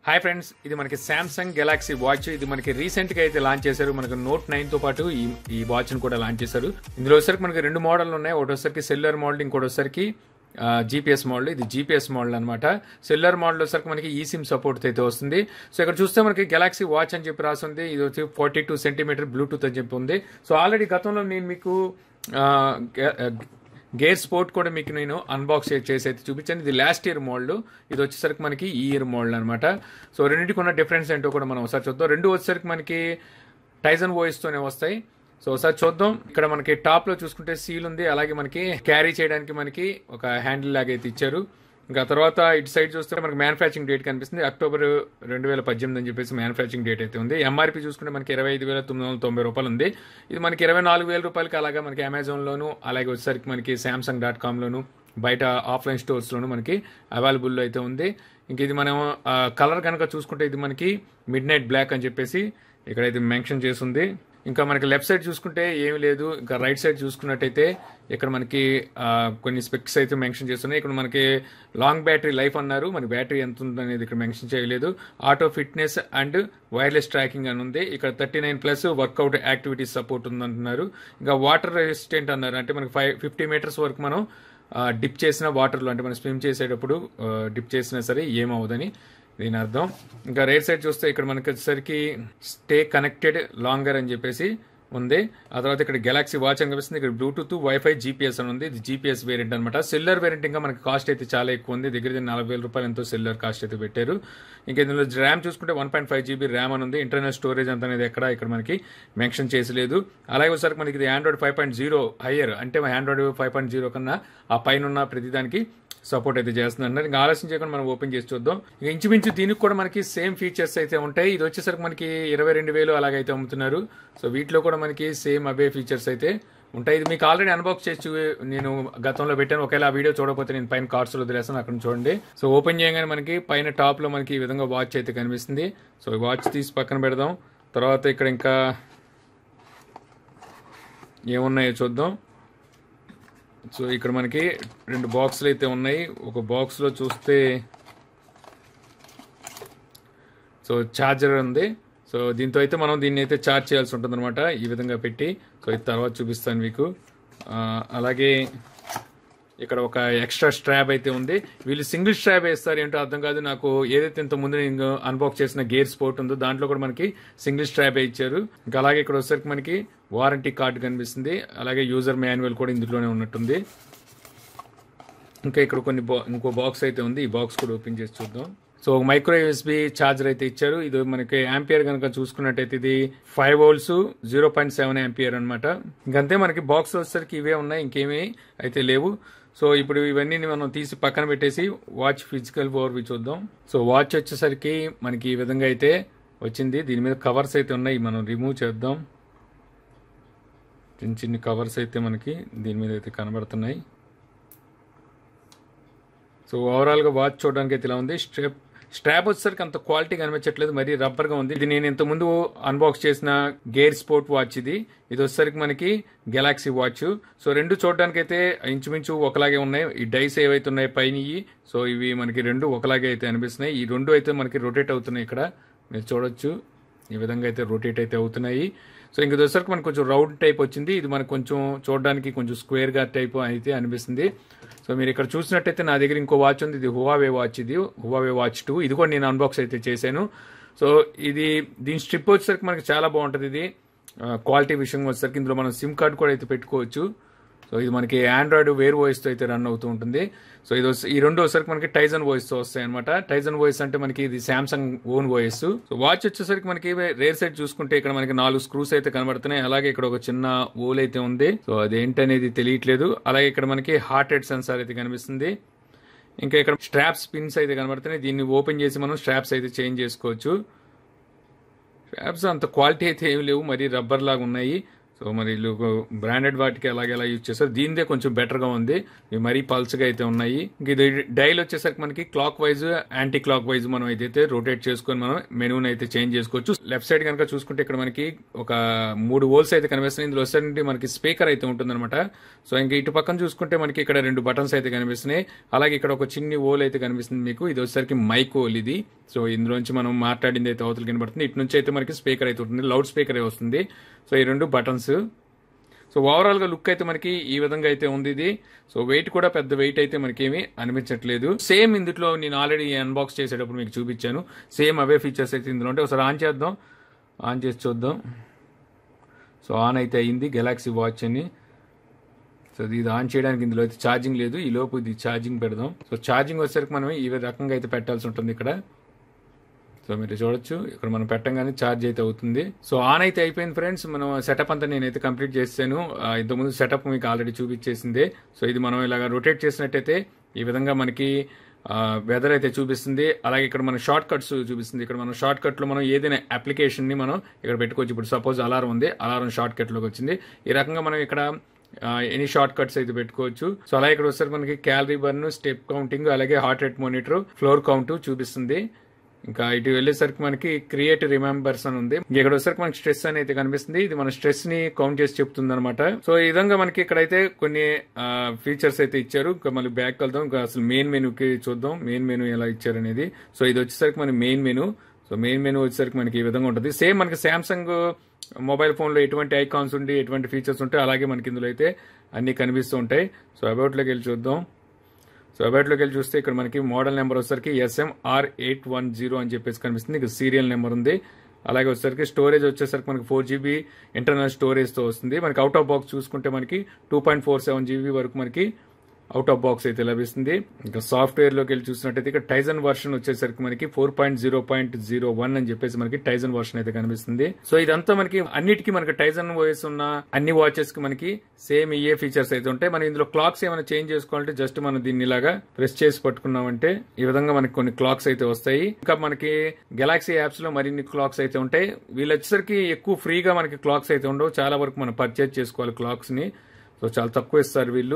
Hi friends ఇది మనకి Samsung Galaxy watch ఇది మనకి రీసెంట్ గా అయితే లాంచ్ చేశారు మనకి నోట్ నైన్ తో పాటు ఈ ఈ వాచ్ ని కూడా లాంచ్ చేశారు ఇందులో వచ్చరికి మనకి రెండు మోడల్ ఉన్నాయి ఒకటి వచ్చరికి సెల్యులర్ మోడల్ ఇంకోటి వచ్చరికి జీపీఎస్ మోడల్ ఇది జీపీఎస్ మోడల్ అనమాట సెల్యులర్ మోడల్ వచ్చరికి మనకి ఈ సిమ్ సపోర్ట్ అయితే వస్తుంది సో ఇక్కడ చూస్తే మనకి గెలాక్సీ వాచ్ అని చెప్పి రాసింది ఇది వచ్చి ఫార్టీ టూ సెంటీమీటర్ బ్లూటూత్ అని చెప్పి ఉంది సో ఆల్రెడీ గతంలో నేను మీకు ఆ, గె- గేర్ స్పోర్ట్ కూడా మీకు నేను అన్బాక్స్ చేసి అయితే చూపించాను ఇది లాస్ట్ ఇయర్ మోడల్ ఇది వచ్చేసరికి మనకి ఈ ఇయర్ మోడల్ అనమాట సో రెండింటికి ఉన్న డిఫరెన్స్ ఏంటో కూడా మనం ఒకసారి చూద్దాం రెండు వచ్చేసరికి మనకి టైజన్ తోనే వస్తాయి సో ఒకసారి చూద్దాం ఇక్కడ మనకి టాప్ లో చూసుకుంటే సీల్ ఉంది అలాగే మనకి క్యారీ చేయడానికి మనకి ఒక హ్యాండిల్ లాగా అయితే ఇచ్చారు ఇంకా తర్వాత ఇటు సైడ్ చూస్తే మనకి మ్యానుఫ్యాక్చరింగ్ డేట్ కనిపిస్తుంది అక్టోబర్ రెండు వేల పద్దెనిమిది అని చెప్పేసి మ్యానుఫ్యాక్చరింగ్ డేట్ అయితే ఉంది ఎంఆర్పీ చూసుకుంటే మనకి ఇరవై ఐదు వేల తొమ్మిది వందల తొంభై రూపాయలు ఉంది ఇది మనకి ఇరవై నాలుగు వేల రూపాయలకి అలాగా మనకి అమెజాన్ లోను అలాగే వచ్చేసరికి మనకి సామ్సంగ్ డాట్ కామ్ లోను బయట ఆఫ్లైన్ స్టోర్స్ లోను మనకి అవైలబుల్ అయితే ఉంది ఇంక ఇది మనం కలర్ కనుక చూసుకుంటే ఇది మనకి మిడ్ నైట్ బ్లాక్ అని చెప్పేసి ఇక్కడైతే మెన్షన్ చేసింది ఇంకా మనకి లెఫ్ట్ సైడ్ చూసుకుంటే ఏమీ లేదు ఇంకా రైట్ సైడ్ చూసుకున్నట్టయితే ఇక్కడ మనకి ఆ, కొన్ని స్పెక్స్ అయితే మెన్షన్ చేస్తున్నాయి ఇక్కడ మనకి లాంగ్ బ్యాటరీ లైఫ్ అన్నారు మన బ్యాటరీ ఎంత ఉంది అనేది ఇక్కడ మెన్షన్ చేయలేదు auto fitness and wireless tracking అని ఉంది ఇక్కడ thirty nine plus workout activities support ఉంది అంటున్నారు ఇంకా వాటర్ రెసిస్టెంట్ అన్నారు అంటే మనకి ఫైవ్ ఫిఫ్టీ మీటర్స్ వరకు మనం డిప్ చేసిన వాటర్లో అంటే మనం స్విమ్ చేసేటప్పుడు డిప్ చేసినా సరే ఏమవుదని దీని అర్థం ఇంకా రైట్ సైడ్ చూస్తే ఇక్కడ మనకి వచ్చేసరికి స్టే కనెక్టెడ్ లాంగర్ అని చెప్పేసి ఉంది ఆ తర్వాత ఇక్కడ గెలాక్సీ వాచ్ అని కనిపిస్తుంది ఇక్కడ బ్లూటూత్ వైఫై జీపీఎస్ అని ఉంది ఇది జీపీఎస్ వేరియంట్ అనమాట సెల్లర్ వేరియంట్ ఇంకా మనకి కాస్ట్ అయితే చాలా ఎక్కువ ఉంది దగ్గర దగ్గర నలభై వేల రూపాయలు ఎంతో సెల్లర్ కాస్ట్ అయితే పెట్టారు ఇంకా ఇందులో ర్యామ్ చూసుకుంటే one point five GB RAM అని ఉంది ఇంటర్నల్ స్టోరేజ్ అంత అనేది ఎక్కడ ఇక్కడ మనకి మెన్షన్ చేసలేదు అలాగే ఒకసారి మనకి ఇది Android five point zero higher అంటే ఆండ్రాయిడ్ ఫైవ్ పాయింట్ జీరో కన్నా ఆ పైన ఉన్న ప్రతిదానికి సపోర్ట్ అయితే చేస్తుంది అన్నారు ఇంకా ఆలస్యం చేయకుండా మనం ఓపెన్ చేసి చూద్దాం ఇంకా ఇంచుమించు దీనికి కూడా మనకి సేమ్ ఫీచర్స్ అయితే ఉంటాయి ఇది వచ్చేసరికి మనకి ఇరవై రెండు వేలు అలాగైతే అమ్ముతున్నారు సో వీటిలో కూడా మనకి సేమ్ అవే ఫీచర్స్ అయితే ఉంటాయి ఇది మీకు ఆల్రెడీ అన్బాక్స్ చేసి చూ- నేను గతంలో పెట్టాను ఒకవేళ ఆ వీడియో చూడకపోతే నేను పైన కార్డ్స్ లో వదిలేస్తాను అక్కడ చూడండి సో ఓపెన్ చేయగానే మనకి పైన టాప్ లో మనకి ఈ విధంగా వాచ్ అయితే కనిపిస్తుంది సో ఈ వాచ్ తీసి పక్కన పెడదాం తర్వాత ఇక్కడ ఇంకా ఏమున్నాయో చూద్దాం సో ఇక్కడ మనకి రెండు బాక్సులు అయితే ఉన్నాయి ఒక బాక్స్లో చూస్తే సో ఛార్జర్ ఉంది సో దీంతో అయితే మనం దీన్ని అయితే ఛార్జ్ చేయాల్సి ఉంటుంది అనమాట ఈ విధంగా పెట్టి సో ఇది తర్వాత చూపిస్తాను మీకు ఆ, అలాగే ఇక్కడ ఒక ఎక్స్ట్రా స్ట్రాప్ అయితే ఉంది వీళ్ళు సింగిల్ స్ట్రాప్ వేస్తారు ఏంటో అర్థం కాదు నాకు ఏదైతే ఇంత ముందు నేను అన్బాక్స్ చేసిన గేర్ స్పోర్ట్ ఉందో దాంట్లో కూడా మనకి సింగిల్ స్ట్రాప్ ఇచ్చారు ఇంకా అలాగే ఇక్కడ వచ్చేసరికి మనకి వారంటీ కార్డు కనిపిస్తుంది అలాగే యూజర్ మాన్యువల్ కూడా ఇందులోనే ఉన్నట్టుంది ఇంకా ఇక్కడ కొన్ని బా- ఇంకో బాక్స్ అయితే ఉంది ఈ బాక్స్ కూడా ఓపెన్ చేసి చూద్దాం సో ఒక మైక్రో యూఎస్బి ఛార్జర్ అయితే ఇచ్చారు ఇది మనకి యాంపియర్ కనుక చూసుకున్నట్టయితే ఇది five volts zero point seven ampere అనమాట ఇంకంతే మనకి బాక్స్ వచ్చేసరికి ఇవే ఉన్నాయి ఇంకేమీ అయితే లేవు సో ఇప్పుడు ఇవన్నీ మనం తీసి పక్కన పెట్టేసి వాచ్ ఫిజికల్ ఓవర్ చూద్దాం సో వాచ్ వచ్చేసరికి మనకి ఈ విధంగా అయితే వచ్చింది దీని మీద కవర్స్ అయితే ఉన్నాయి మనం రిమూవ్ చేద్దాం చిన్న చిన్న కవర్స్ అయితే మనకి దీని మీద అయితే కనబడుతున్నాయి సో ఓవరాల్ గా వాచ్ చూడడానికి అయితే ఇలా ఉంది స్ట్రాప్ స్ట్రాప్ వచ్చేసరికి అంత క్వాలిటీ కనిపించట్లేదు మరీ రబ్బర్ గా ఉంది ఇది నేను ఇంత ముందు అన్బాక్స్ చేసిన గేర్ స్పోర్ట్ వాచ్ ఇది ఇది వచ్చేసరికి మనకి గెలాక్సీ వాచ్ సో రెండు చూడడానికి అయితే ఇంచుమించు ఒకలాగే ఉన్నాయి ఈ డైస్ ఏవైతే ఉన్నాయి పైన ఇవి. సో ఇవి మనకి రెండు ఒకలాగే అయితే అనిపిస్తున్నాయి ఈ రెండు అయితే మనకి రొటేట్ అవుతున్నాయి ఇక్కడ మీరు చూడొచ్చు ఈ విధంగా అయితే రొటేట్ అయితే అవుతున్నాయి సో ఇంక వచ్చేసరికి మనకు కొంచెం రౌండ్ టైప్ వచ్చింది ఇది మనకు కొంచెం చూడడానికి కొంచెం స్క్వేర్ గా టైప్ అయితే అనిపిస్తుంది సో మీరు ఇక్కడ చూసినట్టయితే నా దగ్గర ఇంకో వాచ్ ఉంది ఇది హువావే వాచ్ ఇది హువావే వాచ్ టూ ఇది కూడా నేను అన్బాక్స్ అయితే చేశాను సో ఇది దీని స్ట్రిప్ వచ్చేసరికి మనకి చాలా బాగుంటుంది ఇది క్వాలిటీ విషయం వచ్చేసరికి ఇందులో మనం సిమ్ కార్డ్ కూడా అయితే పెట్టుకోవచ్చు సో ఇది మనకి ఆండ్రాయిడ్ వేర్ వాయిస్ తో అయితే రన్ అవుతూ ఉంటుంది సో ఇది వచ్చి- ఈ రెండు వచ్చేసరికి మనకి టైజన్ వాయిస్ తో వస్తాయి అనమాట టైజన్ వాయిస్ అంటే మనకి ఇది Samsung own voice so watch వచ్చేసరికి మనకి రేర్ సైడ్ చూసుకుంటే ఇక్కడ మనకి నాలుగు స్క్రూస్ అయితే కనబడుతున్నాయి అలాగే ఇక్కడ ఒక చిన్న ఓల్ అయితే ఉంది సో అదేంటనేది తెలియట్లేదు అలాగే ఇక్కడ మనకి హార్ట్ రేట్ సెన్సార్ అయితే కనిపిస్తుంది ఇంకా ఇక్కడ స్ట్రాప్స్ పిన్స్ అయితే కనబడుతున్నాయి దీన్ని ఓపెన్ చేసి మనం స్ట్రాప్స్ అయితే చేంజ్ చేసుకోవచ్చు స్ట్రాప్స్ అంత క్వాలిటీ అయితే ఏమి లేవు మరి రబ్బర్ లాగా ఉన్నాయి సో సో మరి వీళ్ళు బ్రాండెడ్ వాటికి అలాగే ఎలా యూజ్ చేస్తారు దీనిదే కొంచెం బెటర్ గా ఉంది ఇవి మరీ పల్చగా అయితే ఉన్నాయి ఇంక ఇది డైల్ వచ్చేసరికి మనకి clockwise anti clockwise మనం అయితే రొటేట్ చేసుకొని మనం మెనూని అయితే చేంజ్ చేసుకోవచ్చు లెఫ్ట్ సైడ్ కనుక చూసుకుంటే ఇక్కడ మనకి ఒక మూడు హోల్స్ అయితే కనిపిస్తున్నాయి ఇందులో వచ్చేసరికి మనకి స్పీకర్ అయితే ఉంటుందన్నమాట సో ఇంకా ఇటు పక్కన చూసుకుంటే మనకి ఇక్కడ రెండు బటన్స్ అయితే కనిపిస్తున్నాయి అలాగే ఇక్కడ ఒక చిన్ని హోల్ అయితే కనిపిస్తుంది మీకు ఇది వచ్చేసరికి మైక్ హోల్ ఇది సో ఇందులోంచి మనం మాట్లాడింది అయితే అవతల కనబడుతుంది ఇటు నుంచి అయితే మనకి స్పీకర్ అయితే ఉంటుంది లౌడ్ స్పీకర్ వస్తుంది సో ఈ రెండు బటన్స్ సో ఓవరాల్ గా లుక్ అయితే మనకి ఈ విధంగా అయితే ఉంది ఇది సో వెయిట్ కూడా పెద్ద వెయిట్ అయితే మనకి ఏమీ అనిపించట్లేదు సేమ్ ఇందులో నేను ఆల్రెడీ అన్బాక్స్ చేసేటప్పుడు మీకు చూపించాను సేమ్ అవే ఫీచర్స్ అయితే ఇందులో ఉంటాయి ఒకసారి ఆన్ చేద్దాం ఆన్ చేసి చూద్దాం సో ఆన్ అయితే అయింది గెలాక్సీ వాచ్ అని సో ఇది ఆన్ చేయడానికి ఇందులో అయితే ఛార్జింగ్ లేదు ఈ లోపు ఇది ఛార్జింగ్ పెడదాం సో ఛార్జింగ్ వచ్చేసరికి మనం ఈ రకంగా అయితే పెట్టాల్సి ఉంటుంది ఇక్కడ సో మీరు చూడొచ్చు ఇక్కడ మనం పెట్టంగానే ఛార్జ్ అయితే అవుతుంది సో ఆన్ అయితే అయిపోయింది ఫ్రెండ్స్ మనం సెటప్ అంతా నేనైతే కంప్లీట్ చేసాను ఆ, ఇంతకుముందు సెటప్ మీకు ఆల్రెడీ చూపించేసిందే సో ఇది మనం ఇలాగ రొటేట్ చేసినట్టయితే ఈ విధంగా మనకి వెదర్ అయితే చూపిస్తుంది అలాగే ఇక్కడ మన షార్ట్ కట్స్ చూపిస్తుంది ఇక్కడ మనం షార్ట్ కట్ లో మనం ఏదైనా అప్లికేషన్ ని మనం ఇక్కడ పెట్టుకోవచ్చు ఇప్పుడు సపోజ్ అలారం ఉంది అలారం షార్ట్ కట్ లోకి వచ్చింది ఈ రకంగా మనం ఇక్కడ ఎనీ షార్ట్ కట్స్ అయితే పెట్టుకోవచ్చు సో అలాగే ఇక్కడ వస్తారు మనకి క్యాలరీ బర్న్ స్టెప్ కౌంటింగ్ అలాగే heart rate monitor floor count చూపిస్తుంది ఇంకా ఇటు వెళ్ళేసరికి మనకి క్రియేట్ రిమెంబర్స్ అని ఉంది ఇంక ఇక్కడ వచ్చేసరికి మనకి స్ట్రెస్ అని అయితే కనిపిస్తుంది ఇది మన స్ట్రెస్ ని కౌంట్ చేసి చెప్తుంది అనమాట సో ఈ విధంగా మనకి ఇక్కడైతే కొన్ని ఫీచర్స్ అయితే ఇచ్చారు ఇంకా మళ్ళీ బ్యాక్ వెళ్దాం ఇంకా అసలు మెయిన్ మెనూకి చూద్దాం మెయిన్ మెనూ ఎలా ఇచ్చారు అనేది సో ఇది వచ్చేసరికి మన main menu so main menu వచ్చేసరికి మనకి ఈ విధంగా ఉంటుంది సేమ్ మనకి శాంసంగ్ మొబైల్ ఫోన్ లో ఎటువంటి ఐకాన్స్ ఉండి ఎటువంటి ఫీచర్స్ ఉంటాయి అలాగే మనకి ఇందులో అయితే అన్ని కనిపిస్తూ ఉంటాయి సో అబౌట్ లోకి వెళ్ళి చూద్దాం సో వెబ్సైట్లోకి వెళ్ళి చూస్తే ఇక్కడ మనకి మోడల్ నెంబర్ వచ్చేసరికి ఎస్ఎంఆర్ ఎయిట్ వన్ జీరో అని చెప్పేసి కనిపిస్తుంది ఇక్కడ సీరియల్ నెంబర్ ఉంది అలాగే వచ్చేసరికి స్టోరేజ్ వచ్చేసరికి మనకి ఫోర్ జీబీ ఇంటర్నల్ స్టోరేజ్తో వస్తుంది మనకి అవుట్ ఆఫ్ బాక్స్ చూసుకుంటే మనకి two point four seven GB వరకు మనకి అవుట్ ఆఫ్ బాక్స్ అయితే లభిస్తుంది ఇంకా సాఫ్ట్వేర్ లోకి వెళ్ళి చూసినట్టయితే ఇక్కడ టైజన్ వర్షన్ వచ్చేసరికి మనకి four point zero point zero one అని చెప్పేసి మనకి టైజన్ వర్షన్ అయితే కనిపిస్తుంది సో ఇదంతా మనకి అన్నిటికీ మనకి టైజన్ ఓఎస్ ఉన్న అన్ని వాచెస్ కి మనకి సేమ్ ఇయే ఫీచర్స్ అయితే ఉంటాయి మనం ఇందులో క్లాక్స్ ఏమైనా చేంజ్ చేసుకోవాలంటే జస్ట్ మనం దీన్ని ఇలాగా ప్రెస్ చేసి పట్టుకున్నామంటే ఈ విధంగా మనకి కొన్ని క్లాక్స్ అయితే వస్తాయి ఇంకా మనకి గెలాక్సీ యాప్స్ లో మరిన్ని క్లాక్స్ అయితే ఉంటాయి వీళ్ళు వచ్చేసరికి ఎక్కువ ఫ్రీగా మనకి క్లాక్స్ అయితే ఉండవు చాలా వరకు మనం పర్చేజ్ చేసుకోవాలి క్లాక్స్ ని సో చాలా తక్కువ ఇస్తారు వీళ్ళు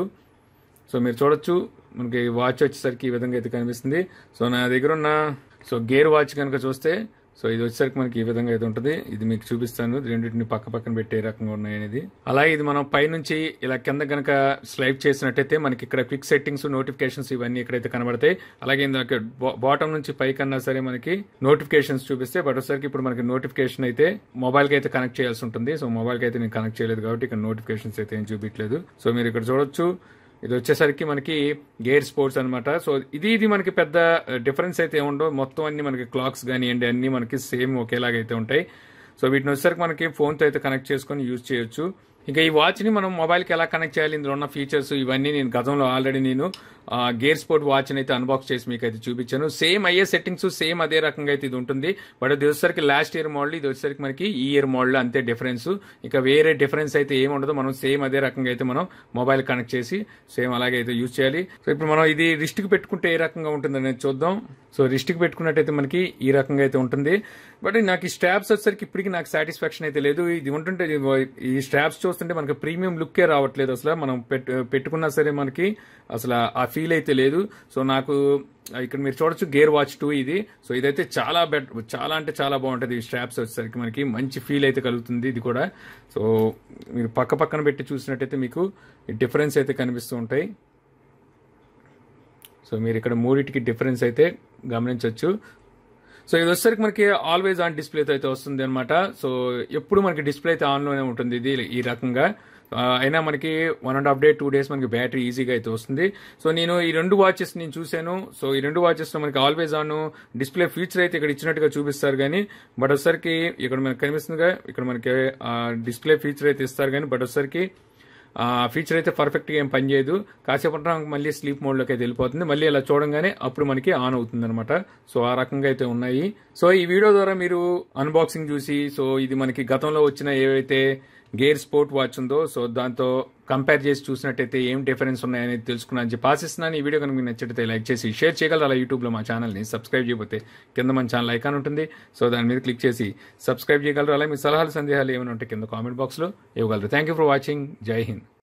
సో మీరు చూడొచ్చు మనకి వాచ్ వచ్చేసరికి ఈ విధంగా అయితే కనిపిస్తుంది సో నా దగ్గర ఉన్న సో గేర్ వాచ్ కనుక చూస్తే సో ఇది వచ్చేసరికి మనకి ఈ విధంగా అయితే ఉంటుంది ఇది మీకు చూపిస్తాను రెండింటిని పక్క పక్కన పెట్టే రకంగా ఉన్నాయి అనేది అలాగే ఇది మనం పైనుంచి ఇలా కింద కనుక స్లైడ్ చేసినట్టయితే మనకి ఇక్కడ క్విక్ సెట్టింగ్స్ నోటిఫికేషన్స్ ఇవన్నీ ఇక్కడైతే కనబడతాయి అలాగే ఇందాక బాటం నుంచి పైకన్నా సరే మనకి నోటిఫికేషన్స్ చూపిస్తే బట్ వచ్చేసరికి ఇప్పుడు మనకి నోటిఫికేషన్ అయితే మొబైల్ కి అయితే కనెక్ట్ చేయాల్సి ఉంటుంది సో మొబైల్ కి అయితే నేను కనెక్ట్ చేయలేదు కాబట్టి ఇక్కడ నోటిఫికేషన్స్ అయితే ఏం చూపించలేదు సో మీరు ఇక్కడ చూడొచ్చు ఇది వచ్చేసరికి మనకి గేర్ స్పోర్ట్స్ అన్నమాట సో ఇది ఇది మనకి పెద్ద డిఫరెన్స్ అయితే ఏముండవు మొత్తం అన్ని మనకి క్లాక్స్ కానివ్వండి అన్ని మనకి సేమ్ ఒకేలాగా అయితే ఉంటాయి సో వీటిని వచ్చేసరికి మనకి ఫోన్తో అయితే కనెక్ట్ చేసుకొని యూజ్ చేయొచ్చు ఇంకా ఈ వాచ్ని మనం మొబైల్కి ఎలా కనెక్ట్ చేయాలి ఇందులో ఉన్న ఫీచర్స్ ఇవన్నీ నేను గతంలో ఆల్రెడీ నేను గేర్ స్పోర్ట్ వాచ్ని అయితే అన్బాక్స్ చేసి మీకు అయితే చూపించాను సేమ్ అయ్యే సెట్టింగ్స్ సేమ్ అదే రకంగా అయితే ఇది ఉంటుంది బట్ ఇది వచ్చేసరికి లాస్ట్ ఇయర్ మోడల్ ఇది వచ్చేసరికి మనకి ఈ ఇయర్ మోడల్ అంతే డిఫరెన్స్ ఇక వేరే డిఫరెన్స్ అయితే ఏమి ఉండదు మనం సేమ్ అదే రకంగా అయితే మనం మొబైల్ కనెక్ట్ చేసి సేమ్ అలాగే అయితే యూజ్ చేయాలి సో ఇప్పుడు మనం ఇది రిస్ట్కి పెట్టుకుంటే ఏ రకంగా ఉంటుంది అనేది చూద్దాం సో రిస్ట్కి పెట్టుకున్నట్టయితే మనకి ఈ రకంగా అయితే ఉంటుంది బట్ నాకు ఈ స్ట్రాప్స్ వచ్చేసరికి ఇప్పటికి నాకు సాటిస్ఫాక్షన్ అయితే లేదు ఇది ఉంటుంటే ఇది- ఈ స్ట్రాప్స్ చూస్తుంటే మనకి ప్రీమియం లుక్కే రావట్లేదు అసలు మనం పెట్టు- పెట్టుకున్నా సరే మనకి అసలు ఆ ఫీల్ అయితే లేదు సో నాకు ఇక్కడ మీరు చూడొచ్చు గేర్ వాచ్ టూ ఇది సో ఇదైతే చాలా బెట్ చాలా అంటే చాలా బాగుంటుంది ఈ స్ట్రాప్స్ వచ్చేసరికి మనకి మంచి ఫీల్ అయితే కలుగుతుంది ఇది కూడా సో మీరు పక్క పక్కన పెట్టి చూసినట్టయితే మీకు డిఫరెన్స్ అయితే కనిపిస్తూ ఉంటాయి సో మీరు ఇక్కడ మూడింటికి డిఫరెన్స్ అయితే గమనించవచ్చు సో ఇది వచ్చేసరికి మనకి ఆల్వేస్ ఆన్ డిస్ప్లేతో అయితే వస్తుంది అనమాట సో ఎప్పుడు మనకి డిస్ప్లే అయితే ఆన్లోనే ఉంటుంది ఇది ఈ రకంగా ఆ, అయినా మనకి one and half day two days మనకి బ్యాటరీ ఈజీగా అయితే వస్తుంది సో నేను ఈ రెండు వాచెస్ నేను చూశాను సో ఈ రెండు వాచెస్ లో మనకి ఆల్వేస్ ఆన్ డిస్ప్లే ఫీచర్ అయితే ఇక్కడ ఇచ్చినట్టుగా చూపిస్తారు కానీ బట్ వచ్చేసరికి ఇక్కడ మనకి కనిపిస్తుందిగా ఇక్కడ మనకి డిస్ప్లే ఫీచర్ అయితే ఇస్తారు కానీ బట్ వచ్చేసరికి ఆ ఫీచర్ అయితే పర్ఫెక్ట్ గా ఏం పనిచేయదు కాసేపు ఉంటాం మళ్ళీ స్లీప్ మోడ్ లోకి అయితే వెళ్ళిపోతుంది మళ్ళీ అలా చూడంగానే అప్పుడు మనకి ఆన్ అవుతుంది అనమాట సో ఆ రకంగా అయితే ఉన్నాయి సో ఈ వీడియో ద్వారా మీరు అన్బాక్సింగ్ చూసి సో ఇది మనకి గతంలో వచ్చిన ఏవైతే గేర్ స్పోర్ట్ వాచ్ ఉందో సో దాంతో కంపేర్ చేసి చూసినట్టయితే ఏం డిఫరెన్స్ ఉన్నాయని తెలుసుకున్నాను చెప్పి ఆశిస్తున్నాను ఈ వీడియో కనుక మీకు నచ్చితే లైక్ చేసి షేర్ చేయగలరు అలా యూట్యూబ్లో మా ఛానల్ని సబ్స్క్రైబ్ చేయకపోతే కింద మన ఛానల్ ఐకాన్ ఉంటుంది సో దాని మీద క్లిక్ చేసి సబ్స్క్రైబ్ చేయగలరు అలాగే మీ సలహాలు సందేహాలు ఏమైనా ఉంటే కింద కామెంట్ బాక్స్లో ఇవ్వగలరు థ్యాంక్ యూ ఫర్ వాచింగ్ జై హింద్